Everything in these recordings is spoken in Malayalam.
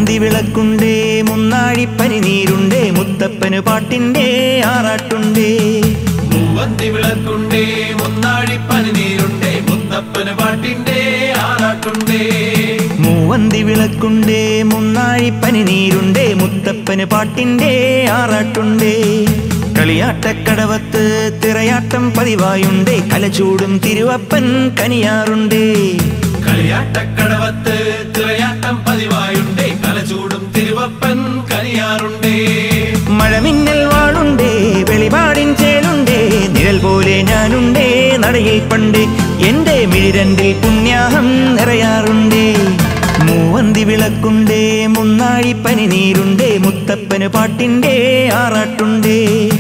മൂവന്തി വിളക്കുണ്ടേ മുന്നാഴിപ്പനി നീരുണ്ടേ മുത്തപ്പന് പാട്ടിൻ്റെ ആറാട്ടുണ്ടേ മൂവന്തി വിളക്കുണ്ടേ മുന്നാഴി പനിനീരുണ്ടേ മുത്തപ്പന് പാട്ടിന്റെ ആറാട്ടുണ്ടേ മൂവന്തി വിളക്കുണ്ടേ മുന്നാഴിപ്പനി നീരുണ്ടേ മുത്തപ്പന് പാട്ടിൻ്റെ ആറാട്ടുണ്ടേ കളിയാട്ടക്കടവത്ത് തിറയാട്ടം പതിവായുണ്ടേ കലചൂടും തിരുവപ്പൻ കനിയാറുണ്ടേ കളിയാട്ടക്കടവത്ത് തിറയാട്ടം പതിവായുണ്ടേ കലചൂടും തിരുവപ്പൻ കനിയാറുണ്ടേ മഴമിന്നൽ വാളുണ്ടേ വെളിപാടിൻ ചേലുണ്ടേ നിഴൽ പോലെ ഞാനുണ്ടേ നടയിൽ പണ്ട് എന്റെ മിഴിരണ്ടിൽ പുണ്യാഹം നിറയാറുണ്ടേ മൂവന്തി വിളക്കുണ്ടേ മുന്നാഴിപ്പനി നീരുണ്ടേ മുത്തപ്പന് പാട്ടിൻ്റെ ആറാട്ടുണ്ടേ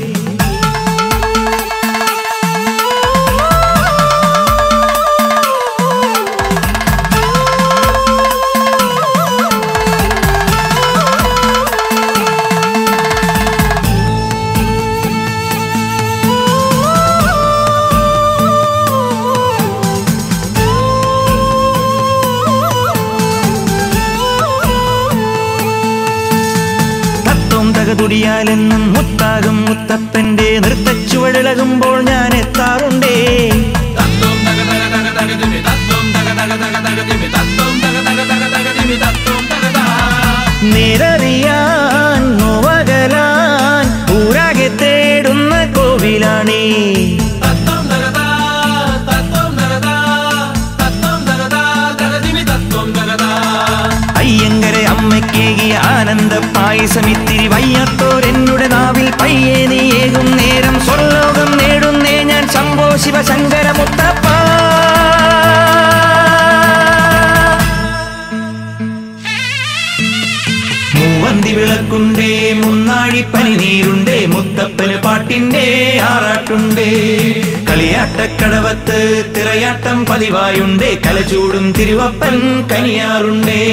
തത്വം തകതുടിയാലെന്നും മുത്താകും മുത്തപ്പന്റെ നൃത്തച്ചുവടിളകുമ്പോൾ ഞാൻ എത്താറുണ്ടേ തത്വം തക തക തക തകതിമി തത്വം തക തക തക തകതിമി തത്വം തക തക തക തകതിമി തത്വം തക താ. നേരറിയാൻ നോവകലാൻ ഊരാകെ തേടുന്ന കോവിലാണേ തത്വം തക താ, തത്വം തക താ, തത്വം തക താ, തകതിമി തത്വം തക താ. അയ്യങ്കരെ അമ്മയ്ക്കേകിയ ആനന്ദ പായസമിത്തിരി വയ്യാത്തോരെന്നുടെ നാവിൽ പയ്യെ നീയേകും നേരം സ്വർലോകം നേടുന്നേ ഞാൻ ശംഭോ ശിവശങ്കര മുത്തപ്പ മൂവന്തി വിളക്കുണ്ടേ മുന്നാഴിപ്പനി നീരുണ്ടേ മുത്തപ്പന് പാട്ടിന്റെ ആറാട്ടുണ്ടേ കളിയാട്ടക്കടവത്ത് തിറയാട്ടം പതിവായുണ്ടേ കലചൂടും തിരുവപ്പൻ കനിയാറുണ്ടേ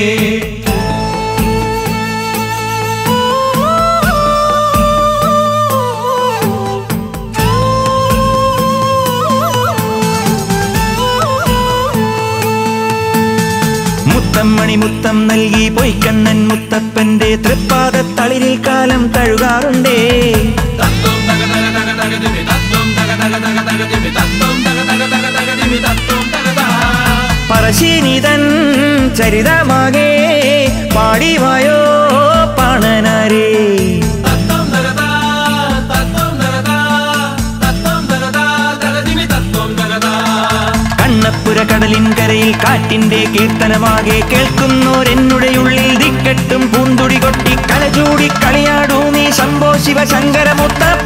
മുത്തമ്മണി മുത്തം നൽകി പൊയ്ക്കണ്ണൻ മുത്തപ്പന്റെ തൃപ്പാദ തളിരിൽ കാലം തഴുകാറുണ്ടേ തത്വം തക തക തക തകതിമി തത്വം തക തക തക തകതിമി തത്വം തക തക തക തകതിമി തത്വം തക താ. പറശ്ശിനിതൻ ചരിതമാകെ പാടിവായോ പാണനാരേ തത്വം തക താ, തത്വം തക താ, തത്വം തക താ, തകതിമി തത്വം തക താ. കണ്ണപ്പുര കടലിൻ കരയിൽ കാറ്റിന്റെ കീർത്തനമാകെ കേൾക്കുന്നോരെന്നുടെ ഉള്ളിൽ ദിക്കെട്ടും പൂന്തുടി കൊട്ടി കലചൂടി കളിയാടൂ നീ ശംഭോ ശിവശങ്കര മുത്തപ്പ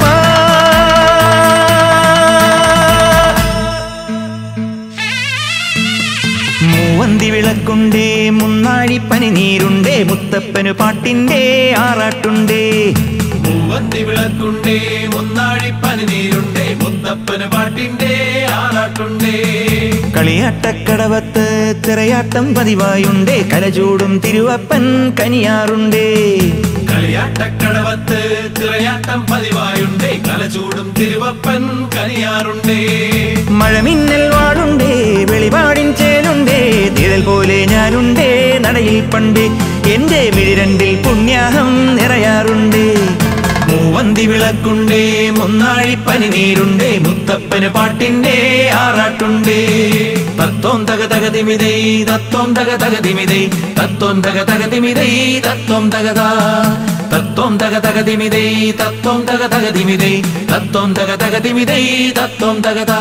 മൂവന്തി വിളക്കുണ്ടേ മുന്നാഴിപ്പനി നീരുണ്ടേ മുത്തപ്പന് പാട്ടിന്റെ ആറാട്ടുണ്ടേ മൂവന്തി വിളക്കുണ്ടേ മുന്നാഴി പനിനീരുണ്ടേ മുത്തപ്പന് പാട്ടിന്റെ ആറാട്ടുണ്ടേ കളിയാട്ടക്കടവത്ത് തിറയാട്ടം പതിവായുണ്ടേ കലചൂടും തിരുവപ്പൻ കനിയാറുണ്ടേ കളിയാട്ടക്കടവത്ത് തിറയാട്ടം പതിവായുണ്ടേ കലചൂടും തിരുവപ്പൻ കനിയാറുണ്ടേ മഴമിന്നൽ വാടുണ്ടേ വെളിപാടിൻ ചേലുണ്ടേ നിഴൽ പോലെ ഞാനുണ്ടേ നടയിൽ പണ്ട് എന്റെ മിഴിരണ്ടിൽ പുണ്യാഹം നിറയാറുണ്ടേ മൂവന്തി വിളക്കുണ്ടേ മുന്നാഴിപ്പനി നീരുണ്ടേ മുത്തപ്പന് പാട്ടിന്റെ ആറാട്ടുണ്ടേ തത്വം തക തകതിമിതൈ തത്വം തക തകതിമിതൈ തത്വം തക തകതിമിതൈ തത്വം തകതാ തത്വം തക തകതിമിതൈ തത്വം തക തകതിമിതൈ തത്വം തക തകതിമിതൈ തത്വം തകതാ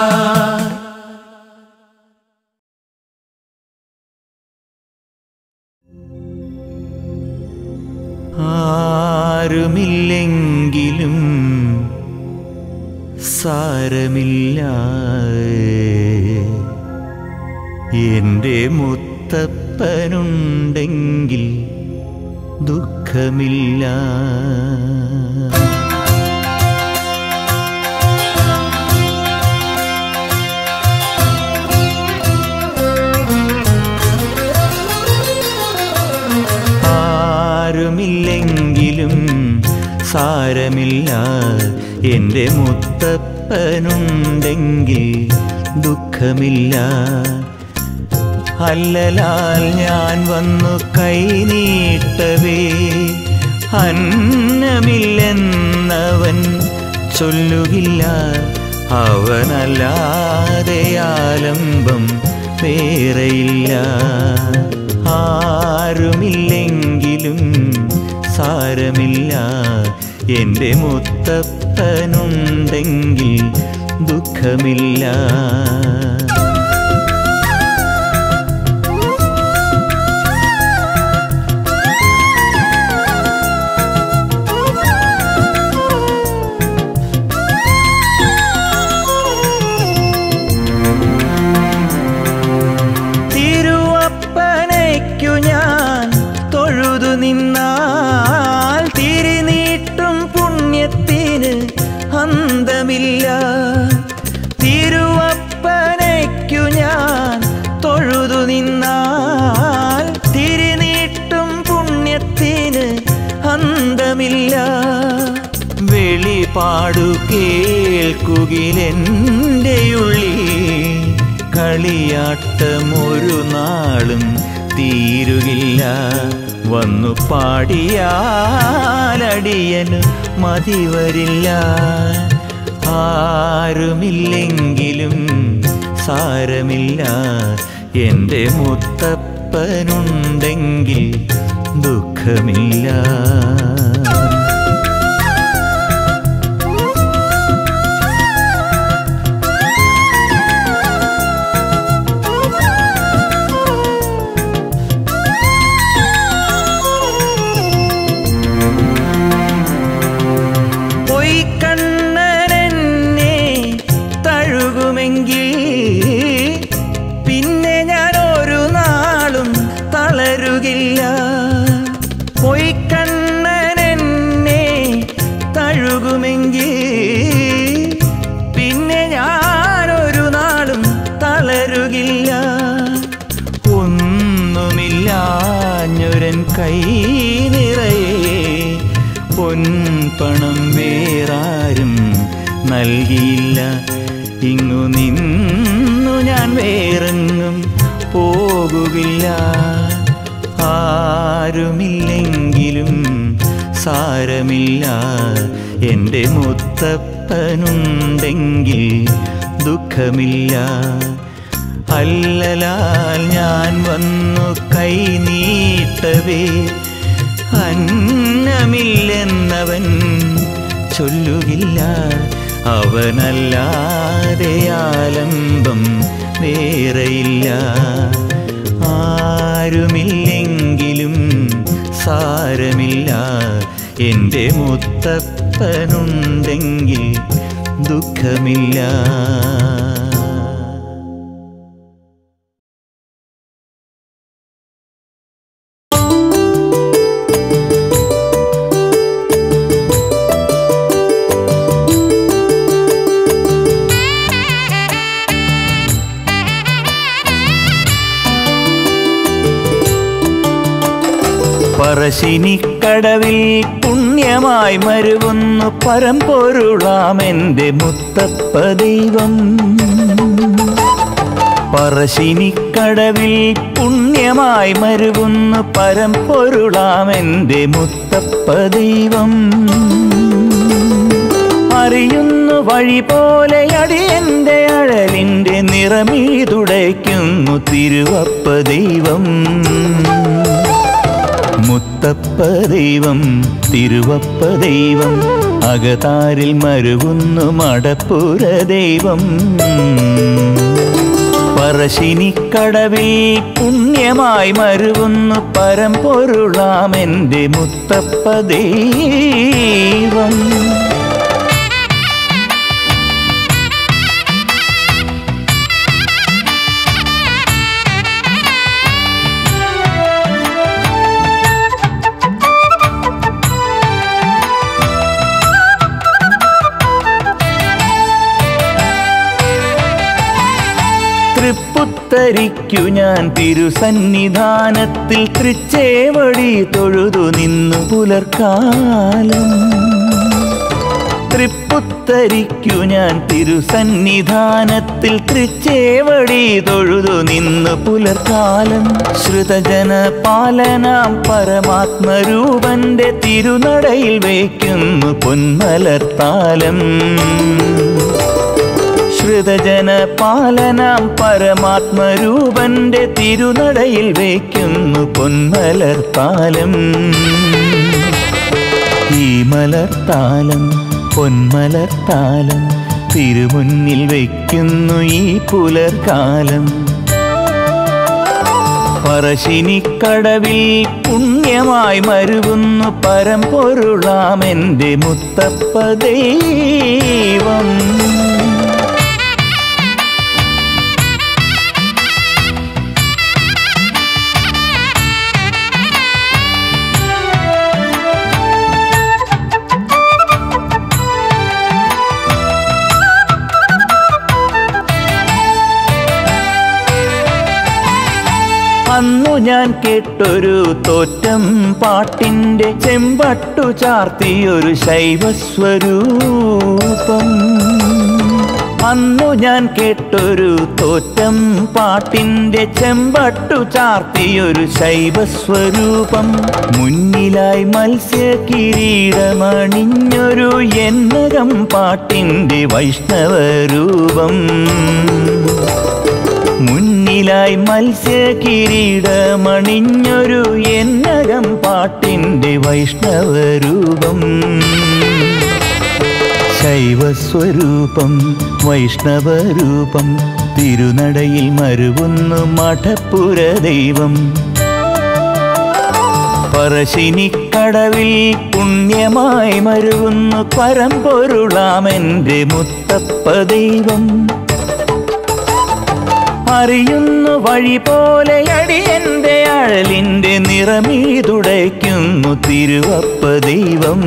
ആരുമില്ലെങ്കിലും സാരമില്ല എൻ്റെ മുത്തപ്പനുണ്ടെങ്കിൽ ദുഃഖമില്ല ആരുമില്ലെങ്കിലും സാരമില്ല എൻ്റെ മുത്തപ്പനുണ്ടെങ്കിൽ ദുഃഖമില്ല അല്ലലാൽ ഞാൻ വന്നു കൈനീട്ടവേ അന്നമില്ലെന്നവൻ ചൊല്ലുകില്ല അവനല്ലാതെ ആലംബം വേറെയില്ല ആരുമില്ലെങ്കിലും സാരമില്ല എൻ്റെ മുത്തപ്പനുണ്ടെങ്കിൽ ദുഃഖമില്ല തിരുവപ്പനയ്ക്കു ഞാൻ തൊഴുതു നിന്നാൽ തിരിനീട്ടും പുണ്യത്തിന് അന്തമില്ല തിരുവപ്പനയ്ക്കു ഞാൻ തൊഴുതു നിന്നാൽ തിരിനീട്ടും പുണ്യത്തിന് അന്തമില്ല വെളിപാടു കേൾക്കുകിലെൻ്റെ ഉള്ളിൽ കളിയാട്ടമൊരു നാളും തീരുകില്ല വന്നു പാടിയാലടിയന് മതി വരില്ല ആരുമില്ലെങ്കിലും സാരമില്ല എൻ്റെ മുത്തപ്പനുണ്ടെങ്കിൽ ദുഃഖമില്ല പൊയ്ക്കണ്ണനെന്നെ തഴുകുമെങ്കിൽ പിന്നെ ഞാൻ ഒരു നാളും തളരുകില്ല പൊയ്ക്കണ്ണനെന്നെ തഴുകുമെങ്കിൽ പിന്നെ ഞാൻ ഒരു നാളും തളരുകില്ല ഒന്നുമില്ലാഞ്ഞൊരൻ കൈ നിറയെ പൊൻപണം വേറാരും നൽകിയില്ല ഇങ്ങു നിന്നു ഞാൻ വേറെങ്ങും പോകുകില്ല ആരുമില്ലെങ്കിലും സാരമില്ല എൻ്റെ മുത്തപ്പനുണ്ടെങ്കിൽ ദുഃഖമില്ല അല്ലലാൽ ഞാൻ വന്നു കൈ നീട്ടവേ അന്നമില്ലെന്നവൻ ചൊല്ലുകില്ല അവനല്ലാതെ ആലംബം വേറെയില്ല ആരുമില്ലെങ്കിലും സാരമില്ല എൻ്റെ മുത്തപ്പനുണ്ടെങ്കിൽ ദുഃഖമില്ല പറശ്ശിനിക്കടവിൽ പുണ്യമായി മരുവുന്നു പരമ്പൊരുളാമെന്റെ മുത്തപ്പ ദൈവം പറശ്ശിനിക്കടവിൽ പുണ്യമായി മരുവുന്നു പരമ്പൊരുളാമെന്റെ മുത്തപ്പ ദൈവം അറിയുന്നു വഴി പോലെ അടിയന്റെ അഴലിന്റെ നിറമിഴി തുടയ്ക്കുന്നു തിരുവപ്പ ദൈവം മുത്തപ്പ ദൈവം തിരുവപ്പ ദൈവം അകതാരിൽ മരുകുന്നു മടപ്പുര ദൈവം പറശ്ശിനിക്കടവിൽ പുണ്യമായി മരുകുന്നു പരമ്പൊരുളാമെന്റെ മുത്തപ്പ ദൈവം തൃപ്പുത്തരിക്കു ഞാൻ തിരുസന്നിധാനത്തിൽ തൃച്ചേവടി തൊഴുതു നിന്നു പുലർക്കാലം തൃപ്പുത്തരിക്കു ഞാൻ തിരുസന്നിധാനത്തിൽ തൃച്ചേവടി തൊഴുതു നിന്ന് പുലർക്കാലം ശ്രുതജന പാലനാം പരമാത്മരൂപന്റെ തിരുനടയിൽ വയ്ക്കുന്നു പൊന്മലർത്താലം ശ്രുതജന പാലനാം പരമാത്മരൂപന്റെ തിരുനടയിൽ വയ്ക്കുന്നു പൊന്മലർത്താലം ഈ മലർത്താലം പൊന്മലർത്താലം തിരുമുന്നിൽ വയ്ക്കുന്നു ഈ പുലർക്കാലം പറശ്ശിനിക്കടവിൽ പുണ്യമായി മരുവുന്നു പരമ്പൊരുളാമെൻ്റെ മുത്തപ്പ ദൈവം അന്നു ഞാൻ കേട്ടൊരു തോറ്റം പാട്ടിൻ്റെ ചെമ്പട്ടു ചാർത്തിയൊരു ശൈവസ്വരൂപം അന്നു ഞാൻ കേട്ടൊരു തോറ്റം പാട്ടിൻ്റെ ചെമ്പട്ടു ചാർത്തിയൊരു ശൈവസ്വരൂപം മുന്നിലായി മത്സ്യ കിരീടമണിഞ്ഞൊരു എന്നകം പാട്ടിൻ്റെ വൈഷ്ണവരൂപം മുന്നിലായി മത്സ്യ കിരീടമണിഞ്ഞൊരു എന്നകം പാട്ടിൻ്റെ വൈഷ്ണവരൂപം ശൈവസ്വരൂപം വൈഷ്ണവരൂപം തിരുനടയിൽ മരുവുന്നു മഠപ്പുര ദൈവം പറശ്ശിനിക്കടവിൽ പുണ്യമായി മരുവുന്നു പരമ്പൊരുളാമെൻ്റെ മുത്തപ്പ ദൈവം അറിയുന്നു വഴി പോലെ അടിയന്റെ അഴലിന്റെ നിറമീതുടയ്ക്കുന്നു തിരുവപ്പ ദൈവം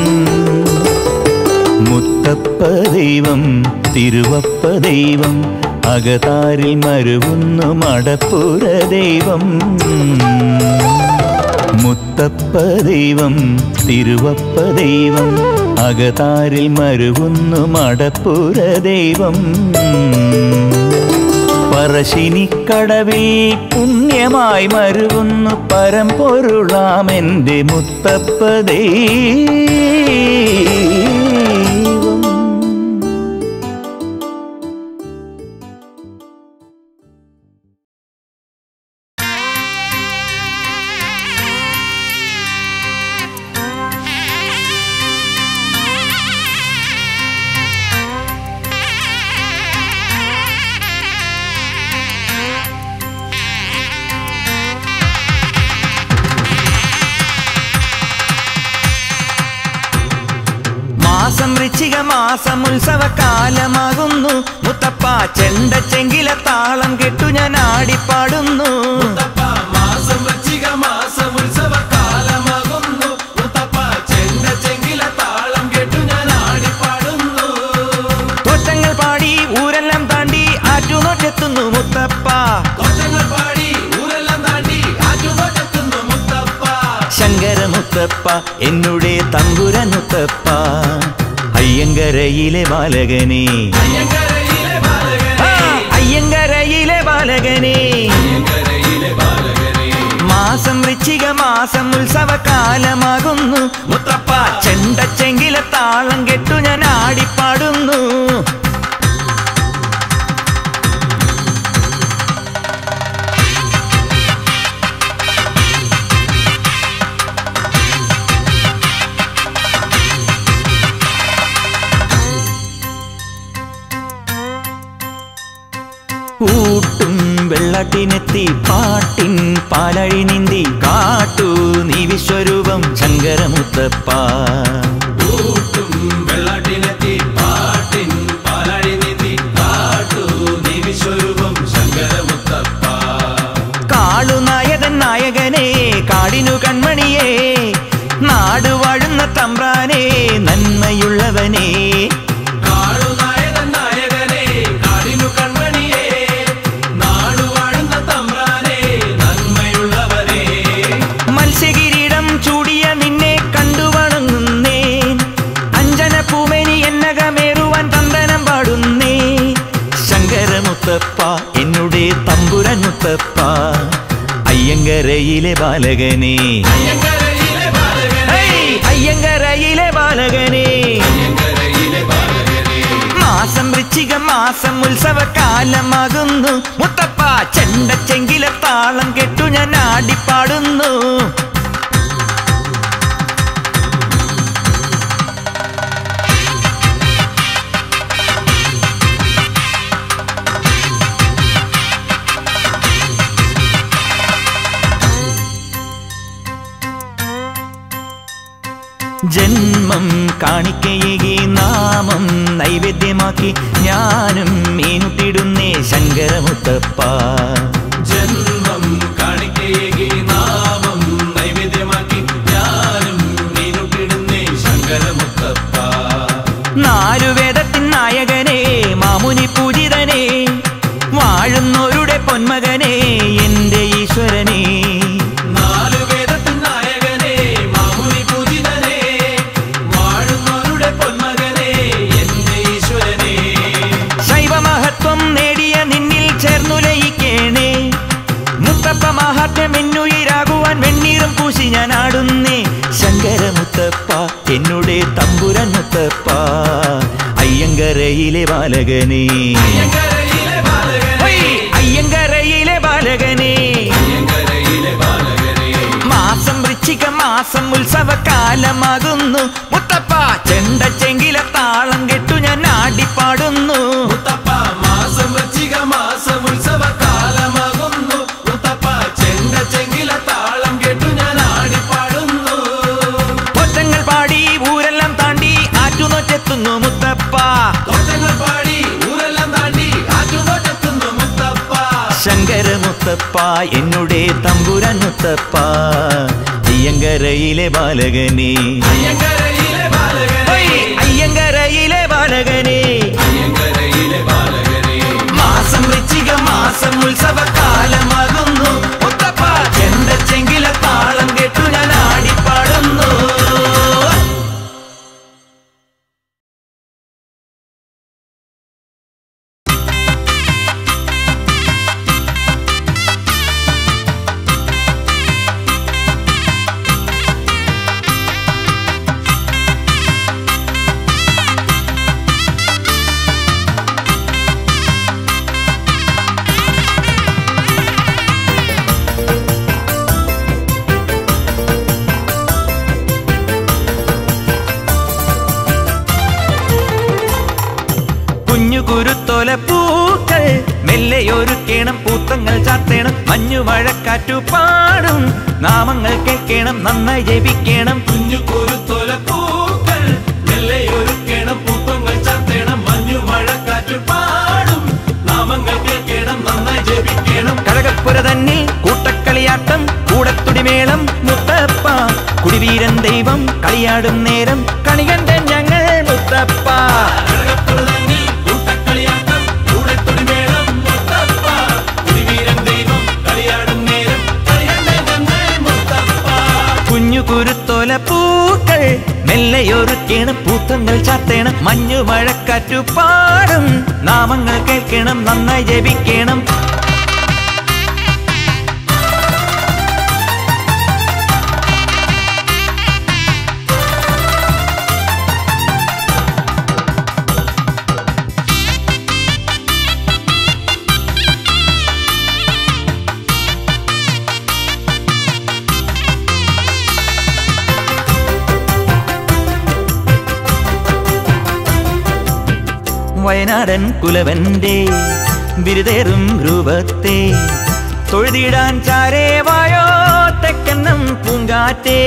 മുത്തപ്പ ദൈവം തിരുവപ്പ ദൈവം അകതാരിൽ മരുവുന്നു മടപ്പുര ദൈവം മുത്തപ്പ ദൈവം തിരുവപ്പ ദൈവം അകതാരിൽ മരുവുന്നു മടപ്പുര ദൈവം പറശ്ശിനിക്കടവിൽ പുണ്യമായി മരുവുന്നു പരമ്പൊരുളാമെൻ്റെ മുത്തപ്പ ദൈവം മാസം വൃശ്ചിക മാസം ഉത്സവകാലമാകുന്നു മുത്തപ്പ ചെണ്ട ചെങ്കില താളം കെട്ടു ഞാൻ ആടിപ്പാടുന്നു മുത്തപ്പ മാസം വൃശ്ചിക മാസം ഉത്സവകാലമാകുന്നു മുത്തപ്പ ചെണ്ട ചെങ്കില താളം കേട്ടു ഞാൻ ആടിപ്പാടുന്നു തോറ്റങ്ങൾ പാടി ഊരെല്ലാം താണ്ടി ആറ്റുനോട്ടെത്തുന്നു മുത്തപ്പ തോറ്റങ്ങൾ പാടി ഊരെല്ലാം താണ്ടി ആറ്റുനോട്ടെത്തുന്നു മുത്തപ്പ ശങ്കര മുത്തപ്പ എന്നുടെ തമ്പുര മുത്തപ്പ അയ്യങ്കരയിലെ ബാലകനെ അയ്യങ്കരയിലെ ബാലകനെ ആ, അയ്യങ്കരയിലെ ബാലകനെ അയ്യങ്കരയിലെ ബാലകനെ മാസം വൃശ്ചിക മാസം ഉത്സവകാലമാകുന്നു മുത്തപ്പ ചെണ്ട ചെങ്കില താളം കെട്ടു ഞാൻ ആടിപ്പാടുന്നു ഊട്ടും വെള്ളട്ടിനെത്തി പാട്ടിൻ പാലഴി നീന്തി കാട്ടു നീ വിശ്വരൂപം ശങ്കരമുത്തപ്പ ൂട്ടും വെള്ളാട്ടിനെത്തി പാട്ടിൻ പാലാഴി നീതി കാട്ടു നീ വിശ്വരൂപം ശങ്കരമുത്തപ്പ കാളുനായകൻ നായകനെ കാടിനു കൺമണിയേ നാട് വാഴുന്ന തമ്പ്രാനെ നന്മയുള്ളവനേ കാളുനായകൻ നായകനെ കാടിനു കൺമണിയേ നാടുവാഴുന്ന തമ്പ്രാനെ നന്മയുള്ളവനെ മത്സ്യകിരീടം ചൂടിയ നിന്നെ കണ്ടു വണങ്ങുന്നേൻ അഞ്ജന പൂമേനി മുത്തപ്പ അയ്യങ്കരയിലെ ബാലകനെ അയ്യങ്കരയിലെ ബാലകനെ ഹേയ്! അയ്യങ്കരയിലെ ബാലകനെ അയ്യങ്കരയിലെ ബാലകനെ മാസം വൃശ്ചിക മാസം ഉത്സവകാലമാകുന്നു മുത്തപ്പ ചെണ്ട ചെങ്കില താളം കെട്ടു ഞാൻ ആടിപ്പാടുന്നു ജന്മം കാണിക്കയേകി നാമം നൈവേദ്യമാക്കി ഞാനും മീനുട്ടിടുന്നേ ശങ്കരമുത്തപ്പ ജന്മം കാണിക്കയേകി നാമം നൈവേദ്യമാക്കി ഞാനും നീനുട്ടിടുന്നേ ശങ്കരമുത്തപ്പ നാലു വേദത്തിൻ നായകനെ മാമുനി പൂജിതനെ വാഴുന്നോരുടെ പൊന്മകനെ എന്റെ ഈശ്വരനെ നാലു വേദത്തിൻ നായകനെ മാമുനി പൂജിതനെ വാഴുന്നവരുടെ പൊന്മകനെ എന്റെ ഈശ്വരനെ ശൈവമഹത്വം നേടിയ നിന്നിൽ ചേർന്നു ലയിക്കേണേ മുത്തപ്പ മഹാത്മ്യം എന്നുയിരാകുവാൻ വെണ്ണീറും പൂശി ഞാൻ ആടുന്നേ ശങ്കരമുത്തപ്പ എന്നുടെ തമ്പുരൻ മുത്തപ്പ അയ്യങ്കരയിലെ ബാലകനെ അയ്യങ്കരയിലെ ബാലകനെ ഹൊയ്! അയ്യങ്കരയിലെ ബാലകനെ അയ്യങ്കരയിലെ ബാലകനെ മാസം വൃശ്ചിക മാസം ഉത്സവകാലമാകുന്നു മുത്തപ്പ ചെണ്ട ചെങ്കില താളം കെട്ടു ഞാൻ ആടിപ്പാടുന്നു മുത്തപ്പ മാസം വൃശ്ചിക മാസം ഉത്സവ കാലമാകുന്നു മുത്തപ്പ ചെണ്ട ചെങ്കില താളം കേട്ടു ഞാൻ ആടിപ്പാടുന്നു ഒറ്റങ്ങൾ പാടി ഊരെല്ലാം താണ്ടി ആറ്റുനോറ്റെത്തുന്നു മുത്തപ്പ തോട്ടങ്ങൾ പാടി ഊരെല്ലാം താണ്ടി ആറ്റുനോട്ടെത്തുന്നു മുത്തപ്പ ശങ്കര മുത്തപ്പ എന്നുടെ തമ്പുരാൻ മുത്തപ്പ അയ്യങ്കരയിലെ ബാലകനെ അയ്യങ്കരയിലെ ബാലകനെ ഹൊയ്! അയ്യങ്കരയിലെ ബാലകനെ അയ്യങ്കരയിലെ ബാലകനെ മാസം വൃശ്ചിക മാസം ഉത്സവകാലമാകുന്നു മുത്തപ്പ ചെണ്ട ചെങ്കില താളം കെട്ടു ഞാൻ ആടിപ്പാടുന്നു കുഞ്ഞു കുരുത്തോല പൂക്കൾ മെല്ലെ ഒരുക്കേണം പൂത്തങ്ങൾ ചാത്തേണം മഞ്ഞു മഴക്കാറ്റു പാടും നാമങ്ങൾ കേൾക്കണം നന്നായി ജപിക്കണം കുഞ്ഞു കുരുത്തോല പൂക്കൾ മെല്ലെ ഒരുക്കണം പൂപ്പങ്ങൾ ചാത്തേണം മഞ്ഞു മഴക്കാറ്റ് പാടും നാമങ്ങൾ കേൾക്കണം നന്നായി ജപിക്കണം കഴകപ്പുര തന്നിൽ കൂട്ടക്കളിയാട്ടം കൂടത്തുടിമേളം മുത്തപ്പ കുടിവീരൻ ദൈവം കളിയാടും നേരം കണികണ്ടൻ ഞങ്ങൾ മുത്തപ്പ കഴകപ്പുറതന്നിൽ കൂട്ടക്കളിയാട്ടം കൂടെത്തൊടിമേളം മുത്തപ്പ കുടിവീരൻ ദൈവം കളിയാടും നേരം കളിയണ്ടേ ഞങ്ങൾ മുത്തപ്പ കുഞ്ഞു കുരുത്തോല പൂക്കൾ മെല്ലെയൊരുക്കേണം പൂത്തങ്ങൾ ചാത്തേണം മഞ്ഞു മഴക്കാറ്റു പാടും നാമങ്ങൾ കേൾക്കണം നന്നായി ജപിക്കണം വയനാടൻ കുലവന്റെ ബിരുദേറും രൂപത്തെ തൊഴുതിടാൻ ചാരേ വായോ തെക്കന്നം പൂങ്കാറ്റേ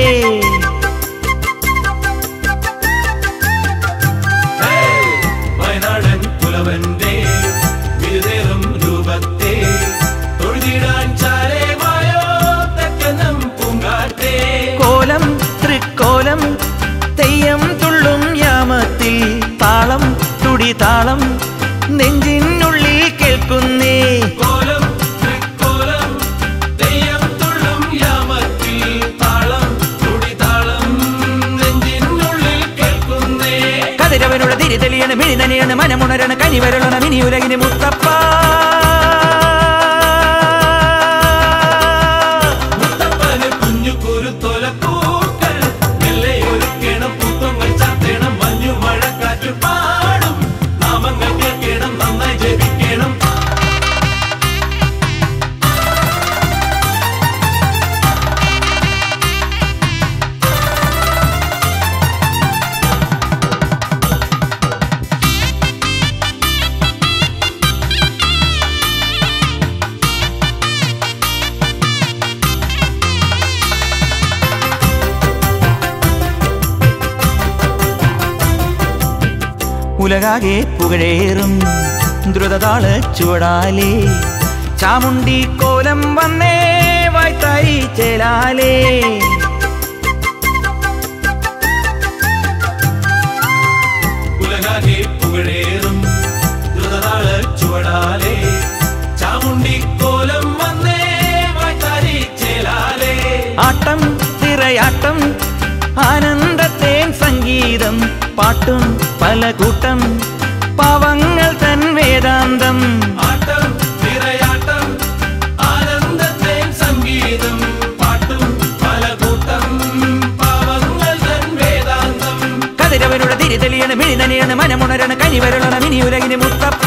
വയനാടൻ പുലവന്റെ വിരുദേറും രൂപത്തെ തൊഴുതിടാൻ ചാരേമായോ തെക്കനം പൂങ്കാറ്റേ കോലം തൃക്കോലം തെയ്യം തുള്ളും യാമത്തിൽ താളം തുടി താളം നെഞ്ചിനുള്ളിൽ കേൾക്കുന്നേ കോലം തൃക്കോലം തെയ്യം തുള്ളും യാമത്തിൽ താളം തുടിതാളം നെഞ്ചിനുള്ളിൽ കേൾക്കുന്നേ കതിരവനുടെ തിരി തെളിയണ മിഴി നനിയണ മനമുണരണ കനി വരളണ മിനി ഉലകിന് മുത്തപ്പ ഉലകാകെ പുകഴേറും ദ്രുതതാള ചുവടാലേ ചാമുണ്ടി കോലം വന്നേ വായ്ത്തായി ചേലാലേ ഉലകാകെ പുകഴേറും ദ്രുതതാള ചുവടാലേ ചാമുണ്ടി കോലം വന്നേ വായ്ത്താരി ചേലാലേ ആട്ടം തിറയാട്ടം ആനന്ദത്തേൻ സംഗീതം പാട്ടും പല കൂട്ടം പാവങ്ങൾ തൻ വേദാന്തം ആട്ടം നിറയാട്ടം ആനന്ദത്തേൻ സംഗീതം പാട്ടും പല കൂട്ടം പാവങ്ങൾ തൻ വേദാന്തം കതിരവരുടെ തിരിതെളിയണ് മിഴി നനിയണ് മനമുണരണ കനിവരുളണ മിനി ഉലകിന് മുത്തപ്പ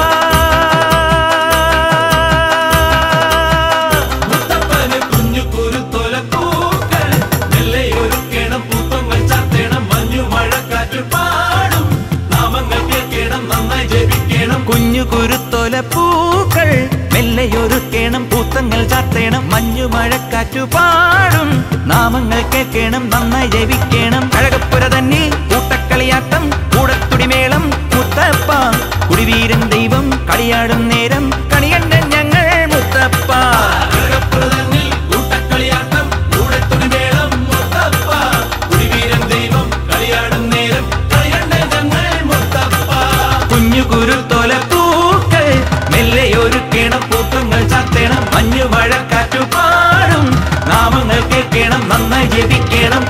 മുത്തപ്പന് കുഞ്ഞു കുരുത്തൊലപ്പൂക്കൾ നെല്ലയൊരുക്കണം പൂപ്പങ്ങൾ ചാത്തേണം മഞ്ഞു മഴക്കാറ്റ് പാടും നാമങ്ങൾ കേൾക്കണം നന്നായി ജപിക്കണം കുഞ്ഞു കുരുത്തോല പൂക്കൾ മെല്ലയൊരുക്കേണം പൂത്തങ്ങൾ ചാത്തേണം മഞ്ഞു മഴക്കാറ്റു പാടും നാമങ്ങൾ കേൾക്കണം നന്നായി ജപിക്കണം കഴകപ്പുര തന്നിൽ കൂട്ടക്കളിയാട്ടം കൂടത്തുടിമേളം മുത്തപ്പ കുടിവീരൻ ദൈവം കളിയാടും നേരം കണികണ്ടൻ ഞങ്ങൾ മുത്തപ്പ കഴകപ്പുറതന്നിൽ കൂട്ടക്കളിയാട്ടം കൂടത്തൊടിമേളം മുത്തപ്പ കുടിവീരൻ ദൈവം കളിയാടും നേരം കളിയണ്ട ഞങ്ങൾ മുത്തപ്പ കുഞ്ഞു കുരുത്തോല പൂക്കൾ മെല്ലയൊരുക്കേണം പൂത്തങ്ങൾ ചാത്തേണം മഞ്ഞു മഴക്കാറ്റു പാടും നാമങ്ങൾ കേൾക്കണം നന്നായി ജപിക്കണം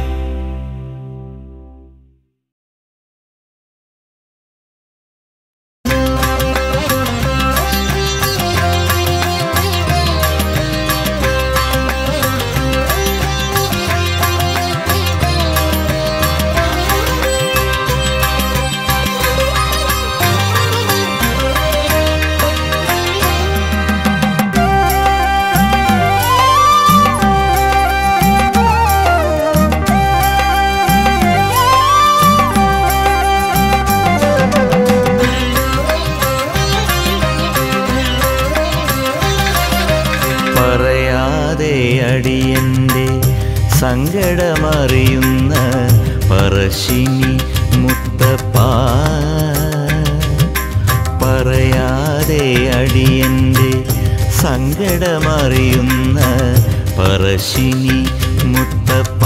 പറയാതെ അടിയന്റെ സങ്കടമറിയുന്ന പറശ്ശിനി മുത്തപ്പ പറയാതെ അടിയന്റെ സങ്കടമറിയുന്ന പറശ്ശിനി മുത്തപ്പ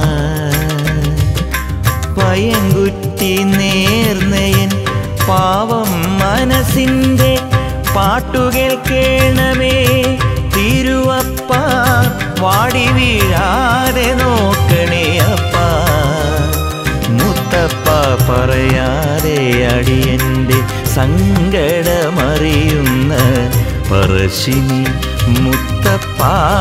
പയങ്കുറ്റി നേർന്നയൻ പാവം മനസ്സിൻ്റെ പാട്ടുകൾ കേണമേ തിരുവപ്പ വാടി വീഴാതെ നോക്കണേ അപ്പ മുത്തപ്പ പറയാതെ അടിയന്റെ സങ്കടമറിയുന്ന പറശ്ശിനി മുത്തപ്പ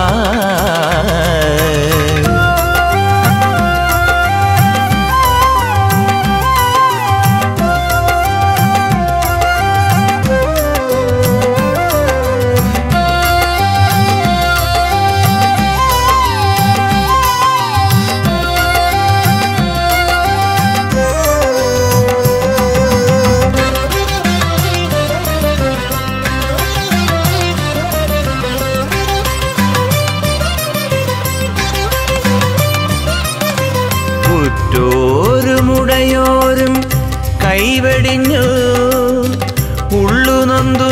ഉറ്റോരുമുടയോരും കൈവെടിഞ്ഞു ഉള്ളു നൊന്തു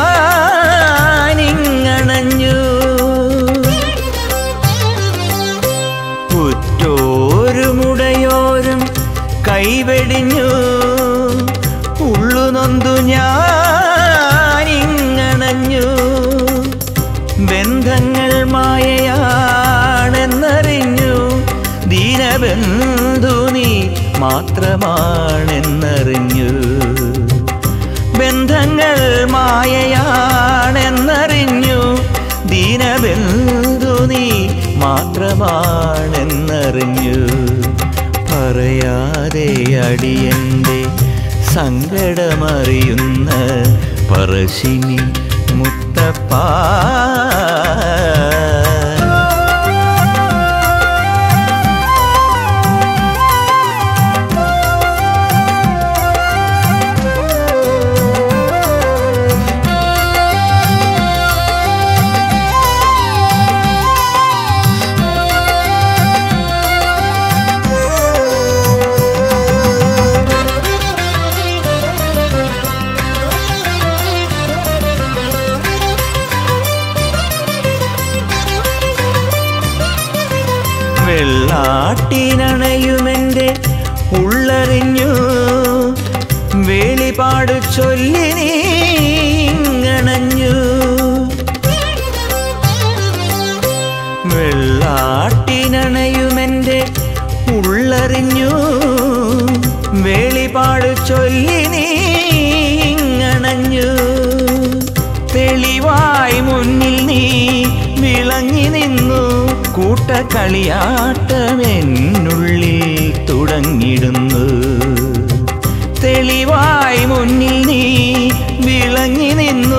ഞാനിങ്ങണഞ്ഞു ഉറ്റോരുമുടയോരും കൈവെടിഞ്ഞു ഉള്ളു നൊന്തു ഞാനിങ്ങണഞ്ഞു ബന്ധങ്ങൾ മായയാണെന്നറിഞ്ഞു ദീനബന്ധു നീ മാത്രമാണെന്നറിഞ്ഞു ബന്ധങ്ങൾ മായയാണെന്നറിഞ്ഞു ദീനബന്ധു നീ മാത്രമാണെന്നറിഞ്ഞു പറയാതെ അടിയന്റെ സങ്കടമറിയുന്ന പറശ്ശിനി മുത്തപ്പ വെള്ളാട്ടിനണയുമെൻ്റെ ഉള്ളറിഞ്ഞു വേളിപാടു ചൊല്ലി നീങ്ങണഞ്ഞു വെള്ളാട്ടിനണയുമെൻ്റെ ഉള്ളറിഞ്ഞു വേളിപാടു ചൊല്ലി നീങ്ങണഞ്ഞു തെളിവായി മുന്നിൽ നീ വിളങ്ങി നിന്നു കൂട്ടക്കളിയാട്ടമെന്നുള്ളിൽ തുടങ്ങിടുന്നു തെളിവായി മുന്നിൽ നീ വിളങ്ങി നിന്നു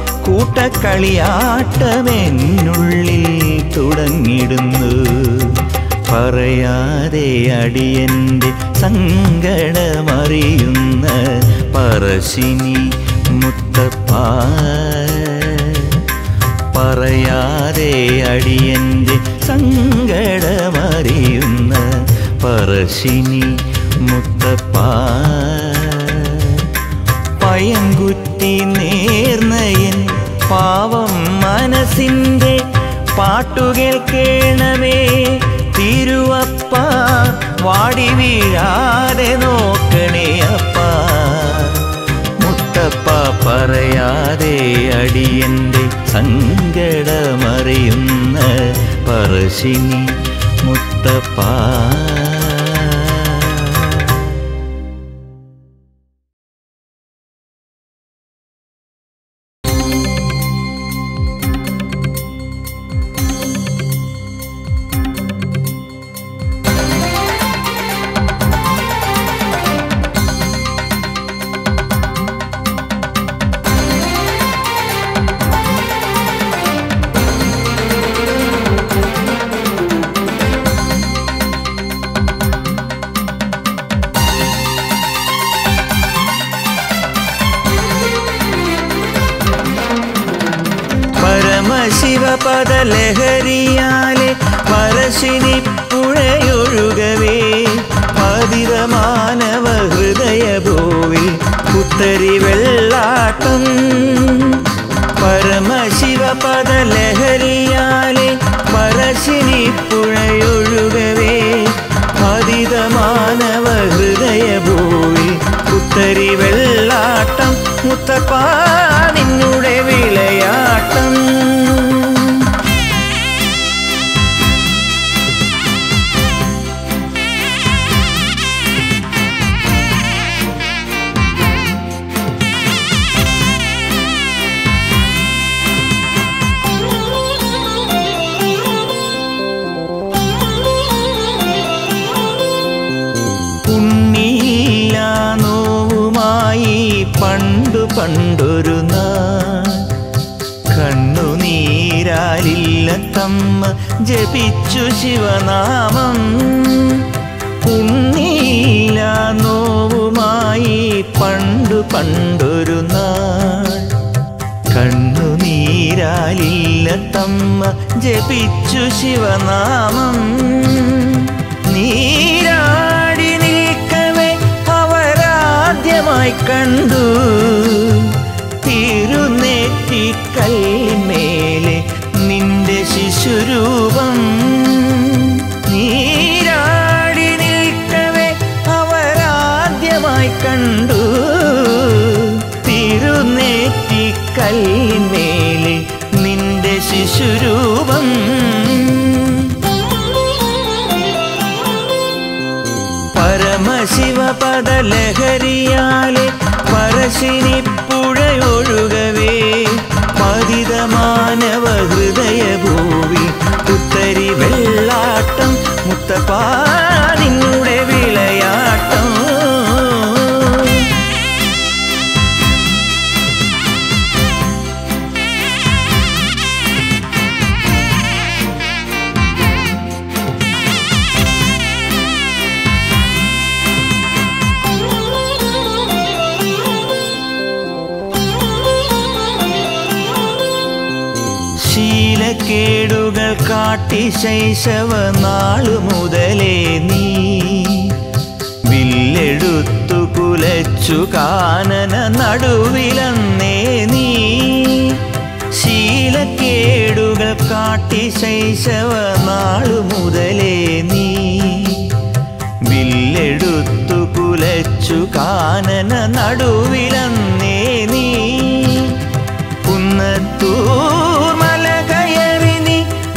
കൂട്ടക്കളിയാട്ടമെന്നുള്ളിൽ തുടങ്ങിടുന്നു പറയാതെ അടിയന്റെ സങ്കടമറിയുന്ന പറശ്ശിനി മുത്തപ്പ പറയാതെ അടിയന്റെ സങ്കടമറിയുന്ന പറശ്ശിനി മുത്തപ്പ പയങ്കുറ്റി നേർന്നയൻ പാവം മനസ്സിൻ്റെ പാട്ടുകൾ കേണമേ തിരുവപ്പ വാടി വീഴാതെ നോക്കണേ അപ്പ മുത്തപ്പ പറയാതെ അടിയന്റെ സങ്കടമറിയുന്ന പറശ്ശിനി മുത്തപ്പ പരമശിവപദലഹരിയാലെ പരശിനി പുഴയൊഴുകവേ പതിതമാനവ ഹൃദയഭൂവിൽ പുത്തരി വെള്ളാട്ടം പരമശിവപദലഹരിയാലെ പരശിനി പുഴയൊഴുകവേ പതിതമാനവ ഹൃദയഭൂവിൽ പുത്തരി വെള്ളാട്ടം മുത്തപ്പ നിന്നുടെ വിളയാട്ടം ഉണ്ണിയില്ല നോവുമായി പണ്ടു പണ്ടൊരു നാൾ കണ്ണുനീരാലില്ല തമ്മ ജപിച്ചു ശിവനാമം ഉണ്ണിയില്ല നോവുമായി പണ്ടു പണ്ടൊരു നാൾ കണ്ണുനീരാലില്ല തമ്മ ജപിച്ചു ശിവനാമം നീരാടി നിൽക്കവേ അവരാദ്യമായി കണ്ടു തിരുനെറ്റിക്കല്ലിന്മേലെ നിന്റെ ശിശുരൂപം നീരാടി നിൽക്കവേ അവരാദ്യമായി കണ്ടു തിരുനെറ്റിക്കല്ലിന്മേലെ നിന്റെ ശിശുരൂപം പരമശിവപദലഹരിയാലെ പരശിനി പുഴയൊഴുകവേ പതിതമാനവ ഹൃദയഭൂവി പുത്തരി വെള്ളാട്ടം മുത്തപ്പാ നിന്നുടെ വിളയാട്ടം ശീലക്കേടുകൾ കാട്ടി ശൈശവ നാളു മുതലേ നീ വില്ലെടുത്തു കുലച്ചു കാനന നടുവിലന്നേ നീ ശീലക്കേടുകൾ കാട്ടി ശൈശവ നാളു മുതലേ നീ എടുത്തു കുലച്ചു കാനന നടുവിലന്നേ നീ കുന്നത്തൂർ മല കയറി നീ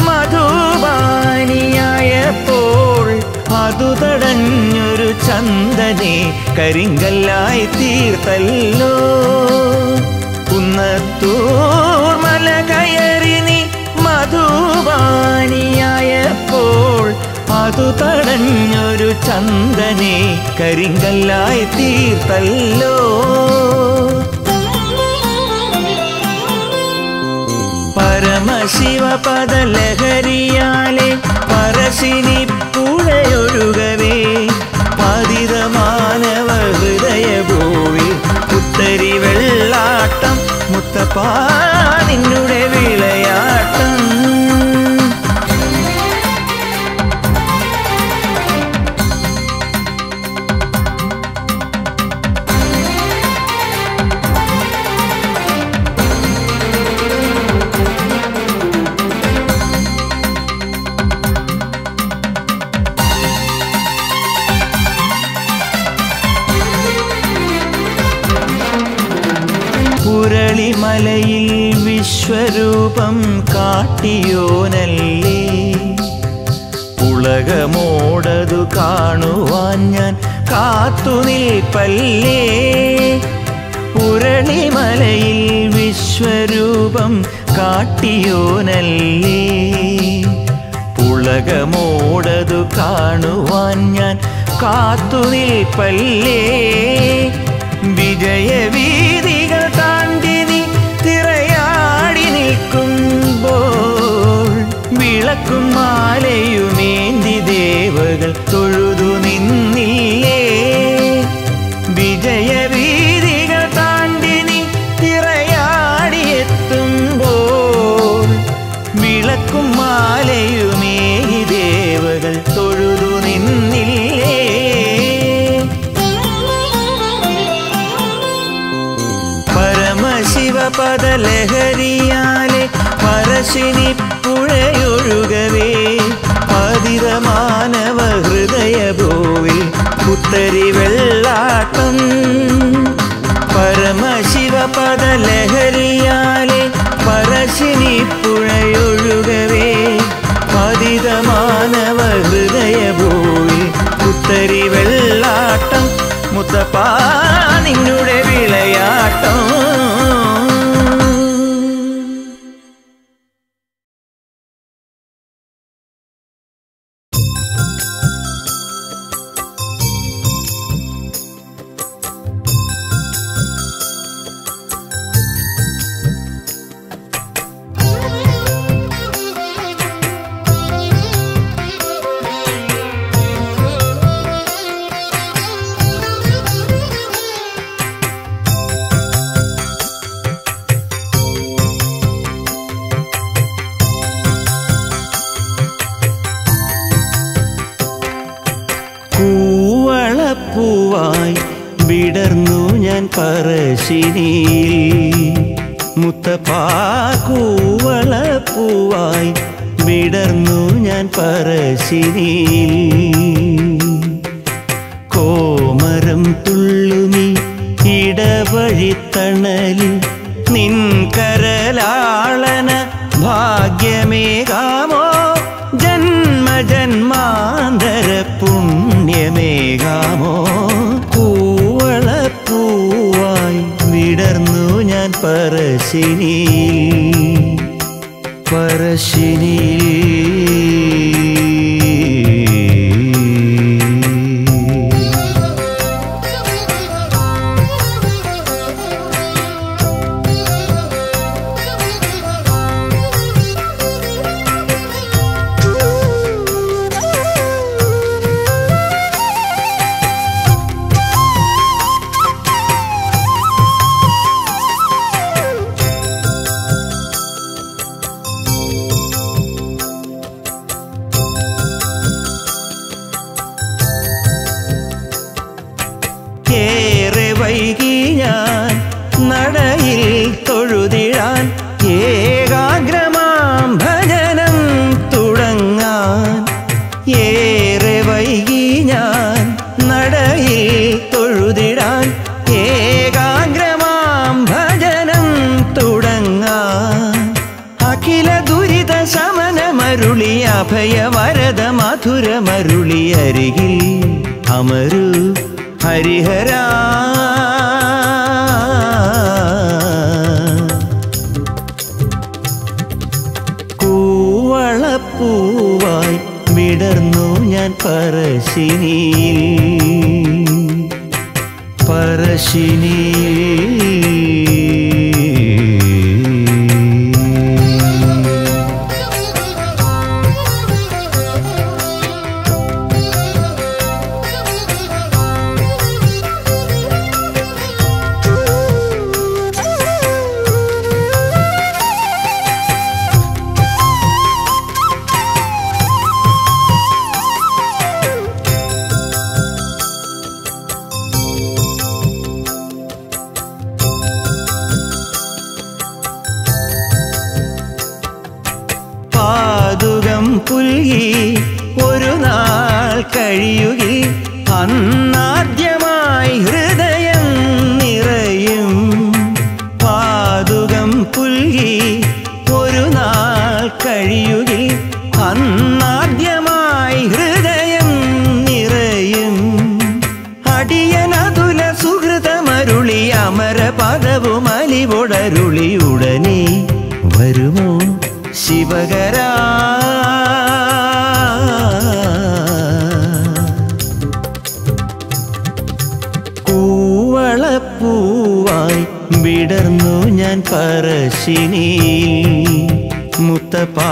മധുബാനിയായപ്പോൾ അതു തടഞ്ഞൊരു ചന്ദനെ കരിങ്കല്ലായി തീർത്തല്ലോ കുന്നത്തൂർ മല കയറി നീ മധുബാനിയായപ്പോൾ അതു തടഞ്ഞൊരു ചന്ദനെ കരിങ്കല്ലായി തീർത്തല്ലോ പരമശിവപദലഹരിയാലെ പറശിനി പുഴയൊഴുകവേ പതിത മാനവ ഹൃദയഭൂവി പുത്തരി വെള്ളാട്ടം മുത്തപ്പാ നിന്നുടെ വിളയാട്ടം പുരളിമലയിൽ വിശ്വരൂപം കാട്ടിയോനല്ലേ ഉലകമോടതു കാണുവാൻ ഞാൻ കാത്തു നിൽപ്പല്ലേ പുരളിമലയിൽ വിശ്വരൂപം കാട്ടിയോനല്ലേ ഉലകമോടതു കാണുവാൻ ഞാൻ കാത്തു നിൽപ്പല്ലേ വിജയവീതികൾ താണ്ടി നീ തിറയാടി നിൽക്കുമ്പോൾ വിളക്കും മാലയുമേന്തി ദേവകൾ തൊഴുതു നിന്നില്ലേ വിജയവീതികൾ താണ്ടി നീ തിറയാടി എത്തുമ്പോൾ വിളക്കും മാലയുമേ ദേവകൾ തൊഴുതു നിന്നില്ലേ പരമശിവപദലഹരിയാലെ പരശിനി പുഴയൊഴുകവേ പതിത മാനവ ഹൃദയഭൂവിൽ പുത്തരി വെള്ളാട്ടം പരമശിവപദലഹരിയാലെ പരശിനി പുഴയൊഴുകവേ പതിത മാനവ ഹൃദയഭൂവിൽ പുത്തരി വെള്ളാട്ടം മുത്തപ്പാ നിന്നുടെ വിളയാട്ടം കൂവളപ്പൂവായി വിടർന്നു ഞാൻ പറശ്ശിനിയിൽ മുത്തപ്പാ കൂവളപ്പൂവായി വിടർന്നു ഞാൻ പറശ്ശിനിയിൽ കോമരം തുള്ളുമി ഇടവഴിത്തണലിൽ നിൻ കരലാളന ഭാഗ്യമേകാമോ ജന്മജന്മാന്തര പുണ്യമേകാമോ പൂവളപ്പൂവായി വിടർന്നു ഞാൻ പറശ്ശിനി പറശ്ശിനി അഭയവരദ മധുരമരുളി അരികിൽ അമരു ഹരിഹരാ കൂവളപ്പൂവായി വിടർന്നു ഞാൻ പറശ്ശിനിയിൽ പറശ്ശിനിയിൽ പാതുകം പുൽകി ഒരു നാൾ കഴിയുകി അന്നാദ്യമായി ഹൃദയം നിറയും പാതുകം പുൽകി ഒരു നാൾ കഴിയുകി അന്നാദ്യമായി ഹൃദയം നിറയും അടിയനതുല സുഹൃതമരുളി അമര പദവും അലിവൊടരുളി ഉടനെ വരുമോ ശിവകരാ കൂവളപ്പൂവായി വിടർന്നു ഞാൻ പറശ്ശിനിയിൽ മുത്തപ്പാ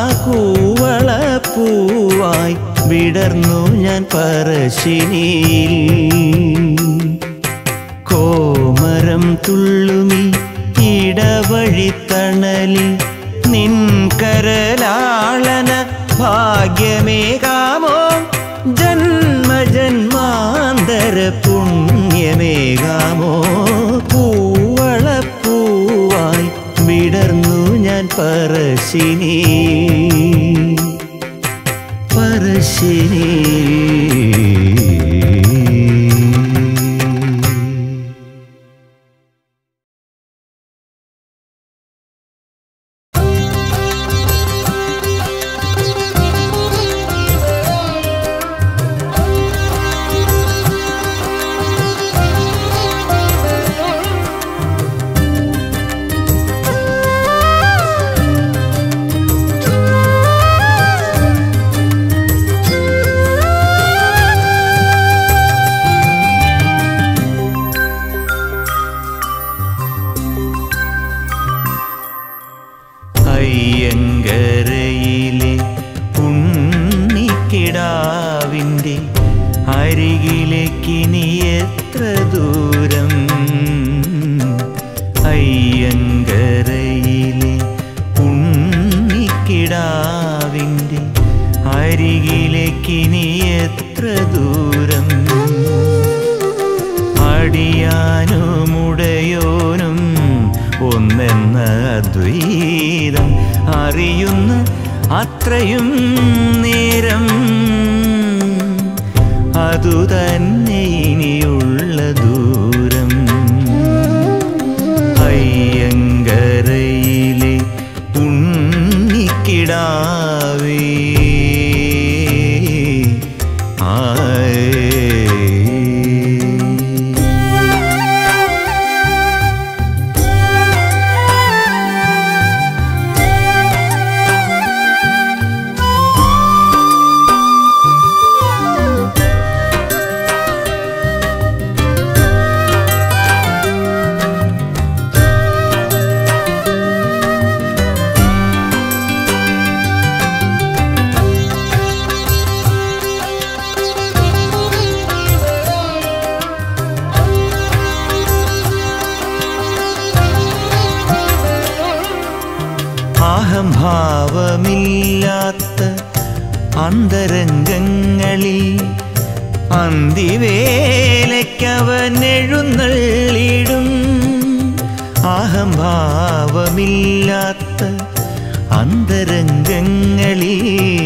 കൂവളപ്പൂവായി വിടർന്നു ഞാൻ പറശ്ശിനിയിൽ കോമരം തുള്ളുമി ഇടവഴിത്തണലിൽ നിൻ കരലാളന ഭാഗ്യമേകാമോ ജന്മജന്മാന്തര പുണ്യമേകാമോ പൂവളപ്പൂവായി വിടർന്നു ഞാൻ പറശ്ശിനി പറശ്ശിനി അയ്യങ്കരയിലെ ഉണ്ണിക്കിടാവിൻ്റെ അരികിലേക്കിനി എത്ര ദൂരം അയ്യങ്കരയിലെ ഉണ്ണിക്കിടാവിൻ്റെ അരികിലേക്കിനി എത്ര ദൂരം അടിയാനുമുടയോനും ഒന്നെന്ന അദ്വൈതം അറിയുന്ന അത്രയും നേരം അതുതന്നെ ഇനിയുള്ള ദൂരം അയ്യങ്കരയിലെ ഉണ്ണിക്കിടാവേ ആയേ അഹംഭാവമില്ലാത്ത അന്തരംഗങ്ങളിൽ അന്തിവേലയ്ക്കവൻ എഴുന്നള്ളിടും അഹംഭാവമില്ലാത്ത അന്തരംഗങ്ങളിൽ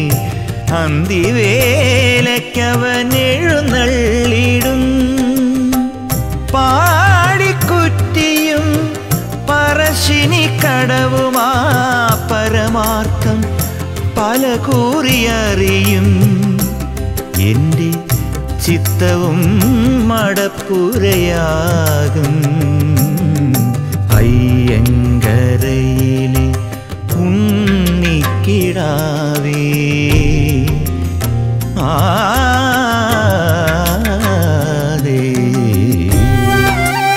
അന്തിവേലയ്ക്കവൻ എഴുന്നള്ളിടും പാടിക്കുറ്റിയും പറശ്ശിനി കടവുമാ പരമാർത്ഥം പല തല കൂറിയറിയും എൻ്റെ ചിത്തവും മടപ്പുരയാകും അയ്യങ്കരയിലെ ഉണ്ണിക്കിടാവേ ആദേ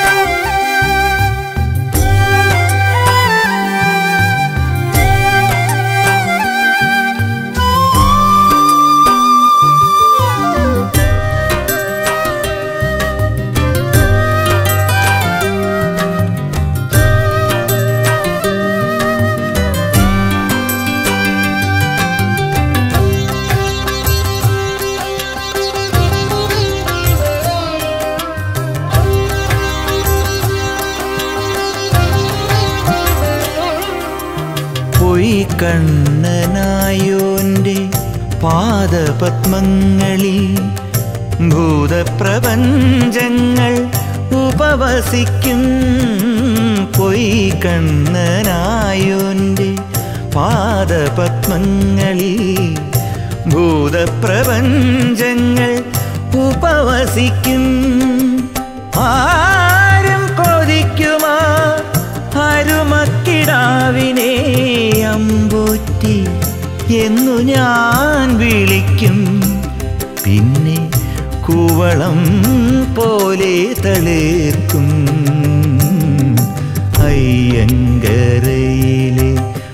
പൊയ് കണ്ണനായോന്റെ പാദപത്മങ്ങളിൽ ഭൂതപ്രപഞ്ചങ്ങൾ ഉപവസിക്കും പൊയ് കണ്ണനായോന്റെ പാദപത്മങ്ങളിൽ ഭൂതപ്രപഞ്ചങ്ങൾ ഉപവസിക്കും ആരും കൊതിക്കുമാ അരുമക്കിടാവിനെ അമ്പൂറ്റി എന്നു ഞാൻ വിളിക്കും പിന്നെ കൂവളം പോലെ തളിർക്കും അയ്യങ്കരയിലെ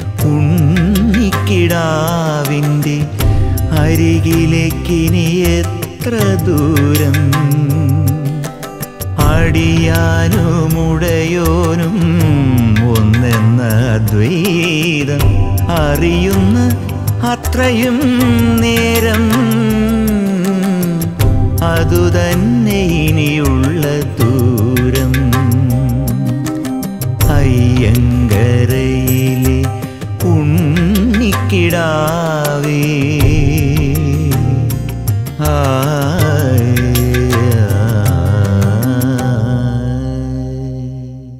ഉണ്ണിക്കിടാവിൻ്റെ അരികിലേക്കിനി എത്ര ദൂരം അടിയാനുമുടയോനും ഒന്നെന്ന അദ്വൈതം അറിയുന്ന അത്രയും നേരം അതുതന്നെ ഇനിയുള്ള ദൂരം അയ്യങ്കരയിലെ ഉണ്ണിക്കിടാവേ ആയ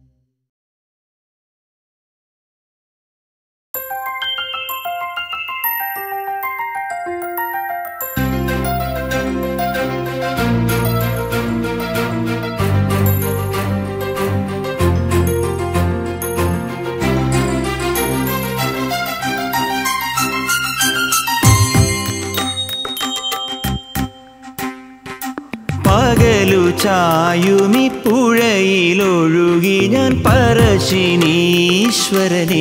പകലു ചായുമി പുഴയിലൊഴുകി ഞാൻ പരശിനീശ്വരനേ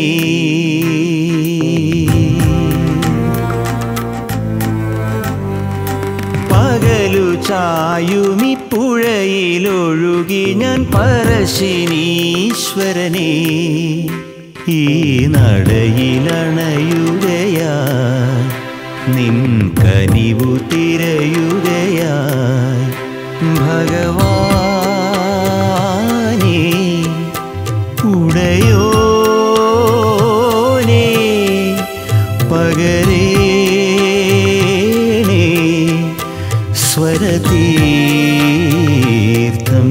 പകലു ചായുമി പുഴയിലൊഴുകി ഞാൻ പരശിനീശ്വരനേ ഈ നടയിലണയുകയാ നിൻ കനിവു തിരയുകയായി ഭഗവാനേ ഉടയോനേ പകരേണേ സ്വരതീർത്ഥം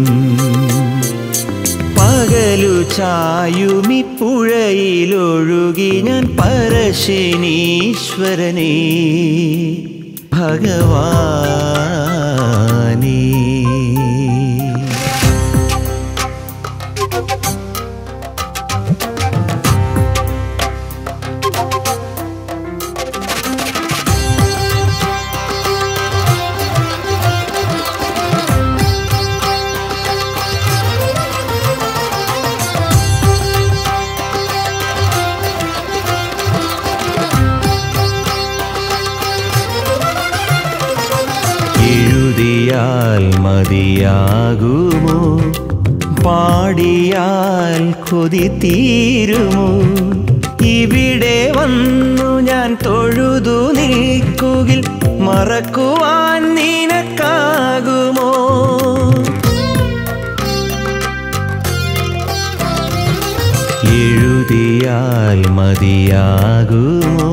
പകലു ചായുമി പുഴയിലൊഴുകി ഞാൻ പരശിനീശ്വരനേ ഭഗവാനേ എഴുതിയാൽ മതിയാകുമോ പാടിയാൽ കൊതി തീരുമോ ഇവിടെ വന്നു ഞാൻ തൊഴുതു നിൽക്കുകിൽ മറക്കുവാൻ നിനക്കാകുമോ എഴുതിയാൽ മതിയാകുമോ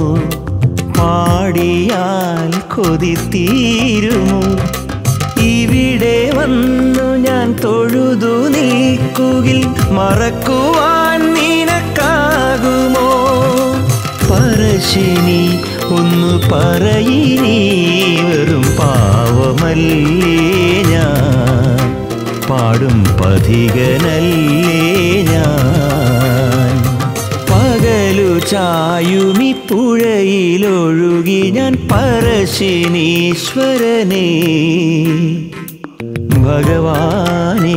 പാടിയാൽ കൊതി തീരുമോ ഇവിടെ വന്നു ഞാൻ തൊഴുതു നിൽക്കുകിൽ മറക്കുവാൻ നിനക്കാകുമോ പരശിനീശ്വരനേ പറശ്ശിനി ഒന്നു പറയിനി വെറും പാവമല്ലേ ഞാൻ പാടും പഥികനല്ലേ ഞാൻ പകലു ചായുമി പുഴയിലൊഴുകി ഞാൻ പറശ്ശിനീശ്വരനേ ഭഗവാനേ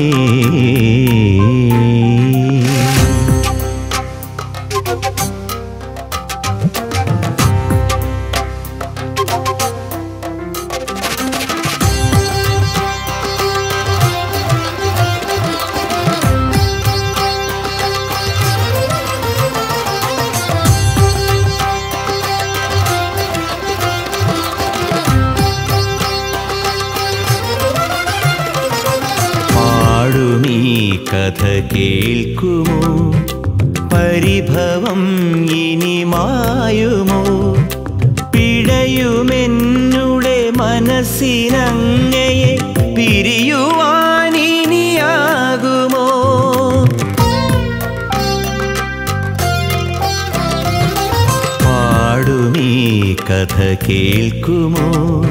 പാടുമീ കഥ കേൾക്കുമോ പരിഭവം ഇനി മായുമോ പിഴയുമെന്നുടെ മനസ്സിനങ്ങയെ പിരിയുവാനിനിയാകുമോ പാടുമീ കഥ കേൾക്കുമോ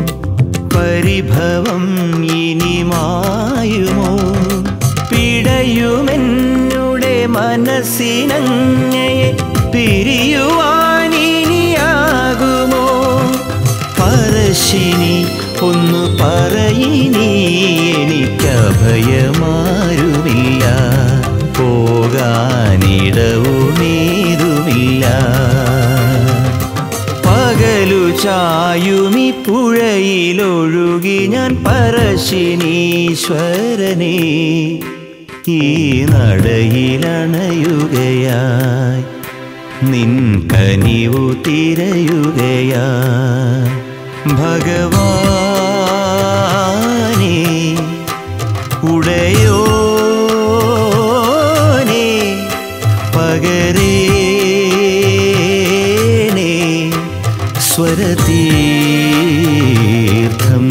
പരിഭവം ഇനി മായുമോ പിടയുമെന്നുടെ മനസ്സിനങ്ങയെ പിരിയുവാനിനിയാകുമോ പറശ്ശിനി ഒന്നു പറയിനി എനിക്കഭയമാരുമില്ല പോകാനിടവുമേതുമില്ല പകലു ചായുമി പുഴയിലൊഴുകി ഞാൻ പറശ്ശിനീശ്വരനെ ഈ നടയിലണയുകയായി നിൻ കനിവു തിരയുകയായി ഭഗവാനേ ഉടയോനേ പകരേനേ സ്വരതീർത്ഥം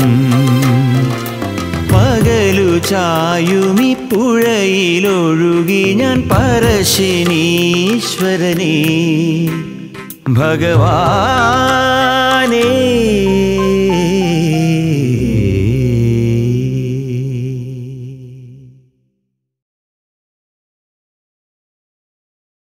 പകലു ചായുമി പുഴയിലൊഴുകി ഞാൻ പറശ്ശിനീശ്വരനേ ഭഗവാനേ